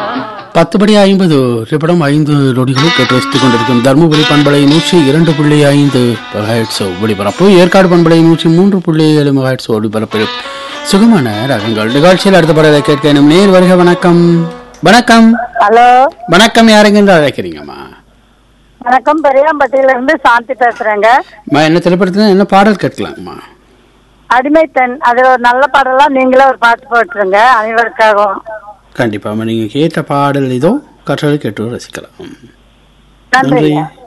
பத்துபடி ஐம்பது நிமிடம் ஐந்து நொடிகளும் கேட்டு ரசித்துக் கொண்டிருக்கும் தருமபுரி பண்பலை நூற்றி இரண்டு புள்ளி ஐந்து மெகாஹெட்ஸ் ஒளிபரப்பு ஏற்காடு பண்பலை நூற்றி மூன்று புள்ளி ஏழு மெகாஹெட்ஸ் ஒளிபரப்பில் சுகமான ரகங்கள் நிகழ்ச்சியில் அடுத்த படத்தை கேட்க எனும் நேர் வருக வணக்கம் வணக்கம் ஹலோ வணக்கம் யாருங்க என்று அழைக்கிறீங்கம்மா வணக்கம் பெரியாம்பட்டியில இருந்து சாந்தி பேசுறேங்க அம்மா, என்ன திரைப்படத்துல என்ன பாடல் கேட்கலாங்கம்மா அடிமை பெண் அது ஒரு நல்ல பாடலா நீங்களே ஒரு பாட்டு போட்டுருங்க அனைவருக்காகவும் கண்டிப்பாம்மா நீங்க கேட்ட பாடல் இதோ கற்றலை கேட்டு ரசிக்கலாம் நன்றிங்க நன்றி